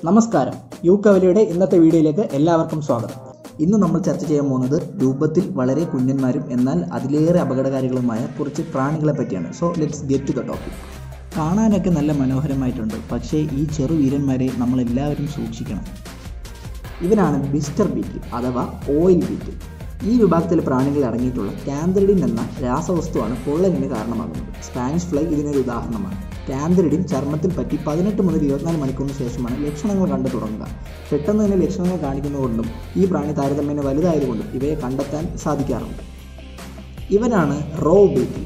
നമസ്കാരം യു കവലയുടെ ഇന്നത്തെ വീഡിയോയിലേക്ക് എല്ലാവർക്കും സ്വാഗതം ഇന്ന് നമ്മൾ ചർച്ച ചെയ്യാൻ പോകുന്നത് രൂപത്തിൽ വളരെ കുഞ്ഞന്മാരും എന്നാൽ അതിലേറെ അപകടകാരികളുമായ കുറച്ച് പ്രാണികളെ പറ്റിയാണ് so let's get to the topic കാണാനൊക്കെ നല്ല മനോഹരമായിട്ടുണ്ട് പക്ഷേ ഈ ചെറു വീരന്മാരെ നമ്മൾ എല്ലാവരും സൂക്ഷിക്കണം ഇവനാണ് മിസ്റ്റർ ബീറ്റിൽ അഥവാ ഓയിൽ ബീറ്റിൽ ഈ വിഭാഗത്തിലെ പ്രാണികൾ അടങ്ങിയിട്ടുള്ള കാന്തറിഡിൻ എന്ന രാസവസ്തുവാണ് പൊള്ളലിന് കാരണമാകുന്നത് സ്പാനിഷ് ഫ്ലൈ ഇതിനൊരു ഉദാഹരണമാണ് കാന്തറിഡിൻ ചർമ്മത്തിൽ പറ്റി പതിനെട്ട് മുതൽ ഇരുപത്തിനാല് മണിക്കൂറിന് ശേഷമാണ് ലക്ഷണങ്ങൾ കണ്ടു തുടങ്ങുക പെട്ടെന്ന് തന്നെ ലക്ഷണങ്ങൾ കാണിക്കുന്നതുകൊണ്ടും ഈ പ്രാണി താരതമ്യേന വലുതായതുകൊണ്ടും ഇവയെ കണ്ടെത്താൻ സാധിക്കാറുണ്ട് ഇവനാണ് റോ ബീറ്റിൽ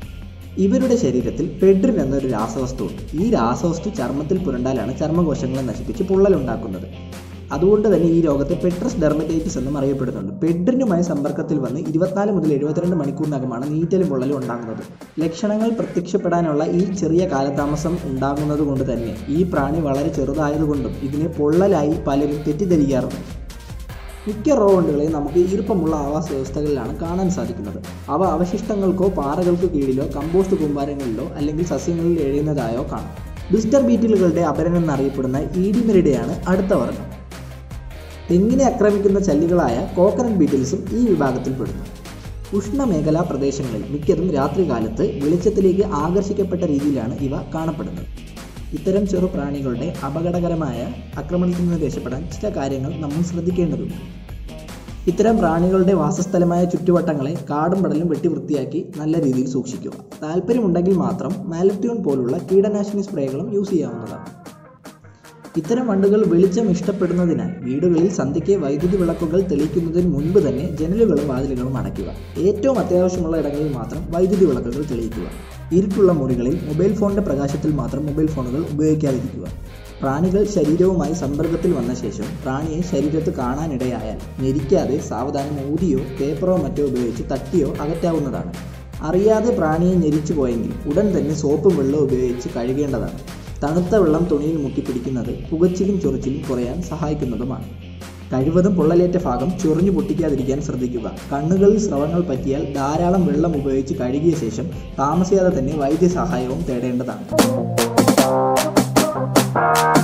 ഇവരുടെ ശരീരത്തിൽ പെഡ്രിൻ എന്നൊരു രാസവസ്തുവുണ്ട് ഈ രാസവസ്തു ചർമ്മത്തിൽ പുരണ്ടാലാണ് ചർമ്മകോശങ്ങളെ നശിപ്പിച്ച് പൊള്ളലുണ്ടാക്കുന്നത് അതുകൊണ്ട് തന്നെ ഈ രോഗത്തെ പെട്രസ് ഡെർമറ്റൈറ്റിസ് എന്നും അറിയപ്പെടുന്നുണ്ട് പെഡ്രിനുമായി സമ്പർക്കത്തിൽ വന്ന് ഇരുപത്തിനാല് മുതൽ എഴുപത്തിരണ്ട് മണിക്കൂറിനകമാണ് നീറ്റലും പൊള്ളലും ഉണ്ടാകുന്നത് ലക്ഷണങ്ങൾ പ്രത്യക്ഷപ്പെടാനുള്ള ഈ ചെറിയ കാലതാമസം ഉണ്ടാകുന്നത് കൊണ്ട് തന്നെ ഈ പ്രാണി വളരെ ചെറുതായതുകൊണ്ടും ഇതിനെ പൊള്ളലായി പലരും തെറ്റിദ്ധരിക്കാറുണ്ട് മിക്ക റോവണ്ടുകളെയും നമുക്ക് ഈർപ്പമുള്ള ആവാസ വ്യവസ്ഥകളിലാണ് കാണാൻ സാധിക്കുന്നത് അവ അവശിഷ്ടങ്ങൾക്കോ പാറകൾക്ക് കീഴിലോ കമ്പോസ്റ്റ് കൂമ്പാരങ്ങളിലോ അല്ലെങ്കിൽ സസ്യങ്ങളിൽ എഴുതുന്നതായോ കാണാം ബിസ്റ്റർ ബീറ്റിലുകളുടെ അപരൻ എന്നറിയപ്പെടുന്ന ഈഡിമെറിഡയാണ് അടുത്ത വർഗം തെങ്ങിനെ ആക്രമിക്കുന്ന ചല്ലികളായ കോക്കനട്ട് ബീറ്റിൽസും ഈ വിഭാഗത്തിൽപ്പെടുന്നു ഉഷ്ണമേഖലാ പ്രദേശങ്ങളിൽ മിക്കതും രാത്രികാലത്ത് വെളിച്ചത്തിലേക്ക് ആകർഷിക്കപ്പെട്ട രീതിയിലാണ് ഇവ കാണപ്പെടുന്നത് ഇത്തരം ചെറു പ്രാണികളുടെ അപകടകരമായ ആക്രമണത്തിൽ നിന്ന് രക്ഷപ്പെടാൻ ചില കാര്യങ്ങൾ നമ്മൾ ശ്രദ്ധിക്കേണ്ടതുണ്ട് ഇത്തരം പ്രാണികളുടെ വാസസ്ഥലമായ ചുറ്റുവട്ടങ്ങളെ കാടും പടലും വെട്ടി വൃത്തിയാക്കി നല്ല രീതിയിൽ സൂക്ഷിക്കുക താല്പര്യമുണ്ടെങ്കിൽ മാത്രം മാലറ്റ്യൂൺ പോലുള്ള കീടനാശിനി സ്പ്രേകളും യൂസ് ചെയ്യാവുന്നതാണ് ഇത്തരം വണ്ടുകൾ വെളിച്ചം ഇഷ്ടപ്പെടുന്നതിനാൽ വീടുകളിൽ സന്ധ്യയ്ക്ക് വൈദ്യുതി വിളക്കുകൾ തെളിയിക്കുന്നതിന് മുൻപ് തന്നെ ജനലുകളും വാതിലുകളും അടയ്ക്കുക ഏറ്റവും അത്യാവശ്യമുള്ള ഇടങ്ങളിൽ മാത്രം വൈദ്യുതി വിളക്കുകൾ തെളിയിക്കുക ഇരുട്ടുള്ള മുറികളിൽ മൊബൈൽ ഫോണിന്റെ പ്രകാശത്തിൽ മാത്രം മൊബൈൽ ഫോണുകൾ ഉപയോഗിക്കാതിരിക്കുക പ്രാണികൾ ശരീരവുമായി സമ്പർക്കത്തിൽ വന്ന ശേഷം പ്രാണിയെ ശരീരത്ത് കാണാനിടയായാൽ ഞെരിക്കാതെ സാവധാനം ഊതിയോ പേപ്പറോ മറ്റോ ഉപയോഗിച്ച് തട്ടിയോ അകറ്റാവുന്നതാണ് അറിയാതെ പ്രാണിയെ ഞെരിച്ചു പോയെങ്കിൽ ഉടൻ തന്നെ സോപ്പും വെള്ളവും ഉപയോഗിച്ച് കഴുകേണ്ടതാണ് തണുത്ത വെള്ളം തുണിയിൽ മുക്കി പിടിക്കുന്നത് പുകച്ചിലും ചൊറിച്ചിലും കുറയാൻ സഹായിക്കുന്നതുമാണ് കഴിവതും പൊള്ളലേറ്റ ഭാഗം ചൊറിഞ്ഞു പൊട്ടിക്കാതിരിക്കാൻ ശ്രദ്ധിക്കുക കണ്ണുകളിൽ സ്രവങ്ങൾ പറ്റിയാൽ ധാരാളം വെള്ളം ഉപയോഗിച്ച് കഴുകിയ ശേഷം താമസിയാതെ തന്നെ വൈദ്യസഹായവും തേടേണ്ടതാണ്